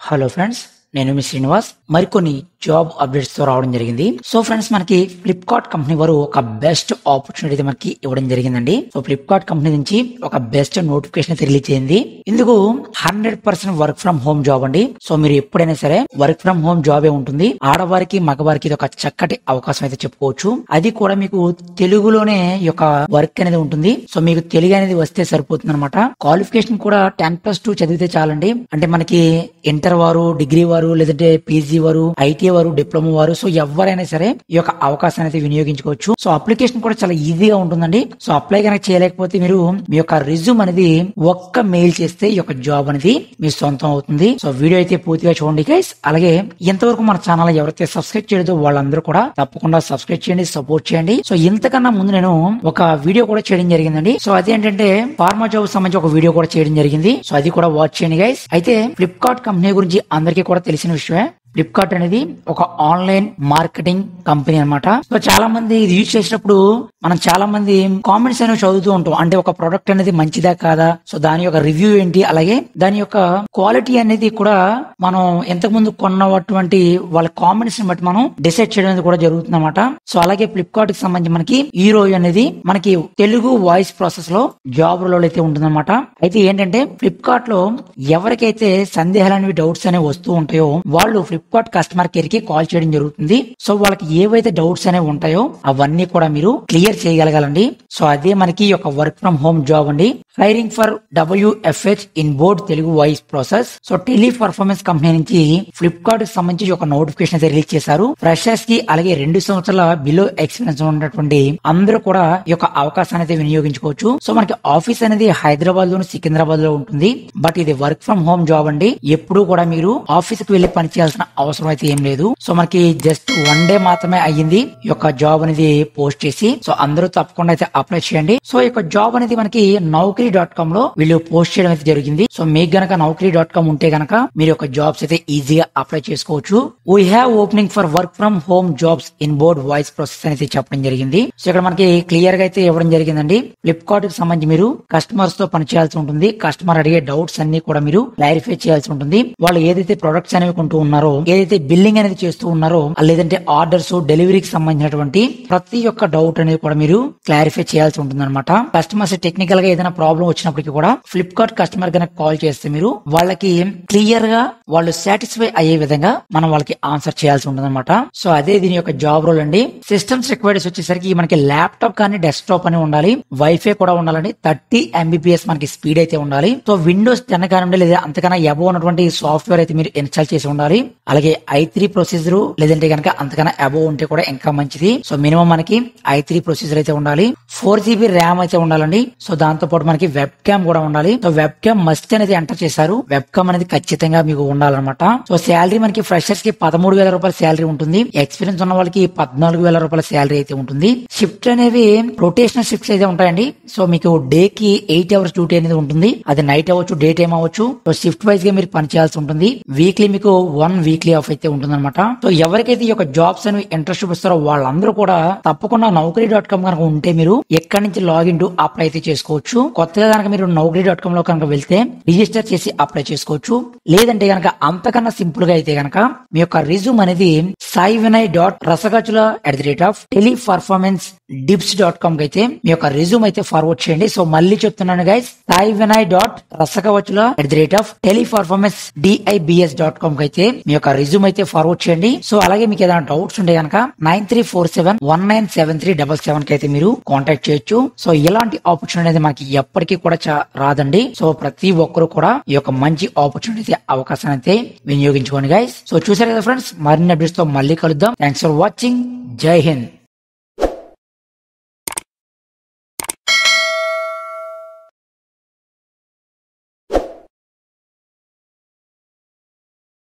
hello friends నేను మీ శ్రీనివాస్ మరికొన్ని job updates తో రావడం జరిగింది సో ఫ్రెండ్స్ మనకి ఫ్లిప్కార్ట్ కంపెనీ వారు ఒక బెస్ట్ ఆపర్చునిటీ మనకి ఇవ్వడం జరిగిందండి సో ఫ్లిప్కార్ట్ కంపెనీ నుంచి ఒక బెస్ట్ నోటిఫికేషన్ అయితే రిలీజ్ చేయింది ఇందుకు hundred percent work from home job అండి సో మీరు ఎప్పుడైనా సరే వర్క్ ఫ్రం హోమ్ జాబే ఉంటుంది ఆడవారికి మగవారికి ఇది ఒక చక్కటి అవకాశం అయితే చెప్పుకోవచ్చు అది కూడా మీకు తెలుగులోనే ఈ యొక్క వర్క్ అనేది ఉంటుంది సో మీకు తెలుగు అనేది వస్తే సరిపోతుంది అనమాట క్వాలిఫికేషన్ కూడా టెన్ ప్లస్ టూ చదివితే చాలండి అంటే మనకి ఇంటర్ వారు డిగ్రీ వారు లేదంటే పీజీ వారు ఐటీ వారు డిప్లొమా వారు సో ఎవరైనా సరే ఈ యొక్క అవకాశాన్ని అయితే వినియోగించుకోవచ్చు సో అప్లికేషన్ కూడా చాలా ఈజీగా ఉంటుందండి సో అప్లై కనుక చేయలేకపోతే మీరు మీ యొక్క రిజ్యూమ్ అనేది ఒక్క మెయిల్ చేస్తే ఈ యొక్క జాబ్ అనేది మీ సొంతం అవుతుంది సో వీడియో అయితే పూర్తిగా చూడండి గైస్ అలాగే ఇంతవరకు మన ఛానల్ ఎవరైతే సబ్స్క్రైబ్ చేయలేదో వాళ్ళందరూ కూడా తప్పకుండా సబ్స్క్రైబ్ చేయండి సపోర్ట్ చేయండి సో ఇంతకన్నా ముందు నేను ఒక వీడియో కూడా చేయడం జరిగిందండి సో అదేంటంటే ఫార్మా జాబ్ సంబంధించి ఒక వీడియో కూడా చేయడం జరిగింది సో అది కూడా వాచ్ చేయండి గైస్ అయితే ఫ్లిప్కార్ట్ కంపెనీ గురించి అందరికీ కూడా తెలిసిన విషయమే ఫ్లిప్కార్ట్ అనేది ఒక ఆన్లైన్ మార్కెటింగ్ కంపెనీ అన్నమాట సో చాలా మంది ఇది యూజ్ చేసినప్పుడు మనం చాలా మంది కామెంట్స్ అనేవి చదువుతూ ఉంటాం అంటే ఒక ప్రోడక్ట్ అనేది మంచిదా కాదా సో దాని యొక్క రివ్యూ ఏంటి అలాగే దాని యొక్క క్వాలిటీ అనేది కూడా మనం ఇంతకు ముందు కొన్నటువంటి వాళ్ళ కామెంట్స్ ని బట్టి మనం డిసైడ్ చేయడం అనేది కూడా జరుగుతుంది అనమాట సో అలాగే ఫ్లిప్కార్ట్ కి సంబంధించి మనకి ఈ రోజు అనేది మనకి తెలుగు వాయిస్ ప్రాసెస్ లో జాబ్ రోల్ అయితే ఉంటుందన్నమాట అయితే ఏంటంటే ఫ్లిప్కార్ట్ లో ఎవరికైతే సందేహాలు అనేవి డౌట్స్ అనేవి వస్తూ ఉంటాయో వాళ్ళు ఫ్లిప్కార్ట్ కస్టమర్ కేర్ కి కాల్ చేయడం జరుగుతుంది సో వాళ్ళకి ఏవైతే డౌట్స్ అనేవి ఉంటాయో అవన్నీ కూడా మీరు క్లియర్ చేయగలగాలండి సో అదే మనకి ఒక వర్క్ ఫ్రం హోమ్ జాబ్ అండి hiring for WFH in board Telugu voice process so tele performance company నుంచి ఫ్లిప్కార్ట్ కి సంబంధించి ఒక నోటిఫికేషన్ అయితే రిలీజ్ చేశారు ఫ్రెషర్స్ కి అలాగే రెండు సంవత్సరాల బిలో ఎక్స్పీరియన్స్ ఉన్నటువంటి అందరూ కూడా ఈ యొక్క అవకాశాన్ని అయితే వినియోగించుకోవచ్చు సో మనకి ఆఫీస్ అనేది హైదరాబాద్ లోను సికింద్రాబాద్ లో ఉంటుంది బట్ ఇది వర్క్ ఫ్రం హోమ్ జాబ్ అండి ఎప్పుడు కూడా మీరు ఆఫీస్ కి వెళ్లి పని చేయాల్సిన అవసరం అయితే ఏం లేదు సో మనకి జస్ట్ వన్ డే మాత్రమే అయ్యింది ఈ యొక్క జాబ్ అనేది పోస్ట్ చేసి సో అందరూ తప్పకుండా అయితే అప్లై చేయండి సో ఈ యొక్క జాబ్ అనేది మనకి నౌకరీ డాట్ కామ్ లో వీళ్ళు పోస్ట్ చేయడం అయితే జరిగింది సో మీకు గనక నౌకరీ డాట్ కామ్ ఉంటే గనక మీరు యొక్క జాబ్స్ అయితే ఈజీగా అప్లై చేసుకోవచ్చు we have opening for work from home jobs in board voice process అనేది చెప్పడం జరిగింది సో ఇక్కడ మనకి క్లియర్ గా అయితే ఇవ్వడం జరిగిందండి ఫ్లిప్కార్ట్ కి సంబంధించి మీరు కస్టమర్స్ తో పని చేయాల్సి ఉంటుంది కస్టమర్ అడిగే డౌట్స్ అన్ని కూడా మీరు క్లారిఫై చేయాల్సి ఉంటుంది వాళ్ళు ఏదైతే ప్రొడక్ట్స్ అనేవి కొంటూ ఉన్నారో ఏదైతే బిల్లింగ్ అనేది చేస్తూ ఉన్నారో లేదంటే ఆర్డర్స్ డెలివరీకి సంబంధించినటువంటి ప్రతి ఒక్క డౌట్ అనేది కూడా మీరు క్లారిఫై చేయాల్సి ఉంటుంది అనమాట కస్టమర్స్ టెక్నికల్ గా ఏదైనా ప్రాబ్లం వచ్చినప్పటికీ కూడా ఫ్లిప్కార్ట్ కస్టమర్ కనుక కాల్ చేస్తే మీరు వాళ్ళకి క్లియర్ గా వాళ్ళు సాటిస్ఫై అయ్యే విధంగా మనం వాళ్ళకి ఆన్సర్ చేయాల్సి ఉంటుంది అనమాట సో అదే దీని యొక్క జాబ్ రోల్ అండి సిస్టమ్స్ రిక్వైర్డ్స్ వచ్చేసరికి మనకి ల్యాప్టాప్ కానీ డెస్క్టాప్ అని ఉండాలి వైఫై కూడా ఉండాలండి థర్టీ ఎంబీపీఎస్ మనకి స్పీడ్ అయితే ఉండాలి సో విండోస్ టెన్ కానివ్వండి లేదా అంతకన్నా ఎబో ఉన్నటువంటి సాఫ్ట్వేర్ అయితే మీరు ఇన్స్టాల్ చేసి ఉండాలి అలాగే ఐ త్రీ ప్రొసీజర్ లేదంటే కనుక అంతకన్నా అబో ఉంటే కూడా ఇంకా మంచిది సో మినిమం మనకి ఐ త్రీ ప్రొసీజర్ అయితే ఉండాలి ఫోర్ జీబీ ర్యామ్ అయితే ఉండాలండి సో దాంతో పాటు మనకి వెబ్ క్యామ్ కూడా ఉండాలి సో వెబ్ క్యామ్ మస్ట్ అనేది ఎంటర్ చేశారు వెబ్ క్యామ్ అనేది ఖచ్చితంగా మీకు ఉండాలన్నమాట సో శాలరీ మనకి ఫ్రెషర్స్ కి పదమూడు వేల రూపాయల శాలరీ ఉంటుంది ఎక్స్పీరియన్స్ ఉన్న వాళ్ళకి పద్నాలుగు వేల రూపాయల శాలరీ అయితే ఉంటుంది షిఫ్ట్ అనేవి రొటేషనల్ షిఫ్ట్స్ అయితే ఉంటాయండి సో మీకు డే కి ఎయిట్ అవర్స్ డ్యూటీ అనేది ఉంటుంది అది నైట్ అవ్వచ్చు డే టైం అవ్వచ్చు సో షిఫ్ట్ వైజ్ గా మీరు పని చేయాల్సి ఉంటుంది వీక్లీ మీకు వన్ వీక్లీ ఆఫ్ అయితే ఉంటుంది అనమాట సో ఎవరికైతే ఈ యొక్క జాబ్స్ అనేవి ఇంట్రెస్ట్ చూపిస్తారో వాళ్ళందరూ కూడా తప్పకుండా నౌకరీ డాట్ కామ్ కనుక ఉంటే మీరు ఎక్కడి నుంచి లాగిన్ టు అప్లై అయితే చేసుకోవచ్చు కొత్తగా కనుక మీరు నౌకరీ డాట్ కామ్ లో కనుక వెళ్తే రిజిస్టర్ చేసి అప్లై చేసుకోవచ్చు లేదంటే కనుక అంతకన్నా సింపుల్ గా అయితే కనుక మీ యొక్క రిజ్యూమ్ అనేది Sai Vinay dot Rasagachula at the rate of tele performance dibs dot com అయితే మీ యొక్క రిజ్యూమ్ అయితే ఫార్వర్డ్ చేయండి సో మళ్ళీ చెప్తున్నాను guys Sai Vinay dot Rasagavachula at the rate of tele performance DIBS dot com అయితే మీ యొక్క రిజ్యూమ్ అయితే ఫార్వర్డ్ చేయండి సో అలాగే మీకు ఏదైనా డౌట్స్ ఉంటే కనుక nine three four seven one nine seven three double seven కి అయితే మీరు కాంటాక్ట్ చేయొచ్చు సో ఇలాంటి ఆపర్చునిటీ అనేది మనకి ఎప్పటికీ కూడా చా- రాదండి సో ప్రతి ఒక్కరు కూడా ఈ యొక్క మంచి ఆపర్చునిటీ అవకాశాన్ని అయితే వినియోగించుకోండి గైస్ సో చూసారు కదా ఫ్రెండ్స్ మరిన్ని అప్డేట్స్ తో మళ్ళీ కలుద్దాం థ్యాంక్స్ ఫర్ వాచింగ్ జై హింద్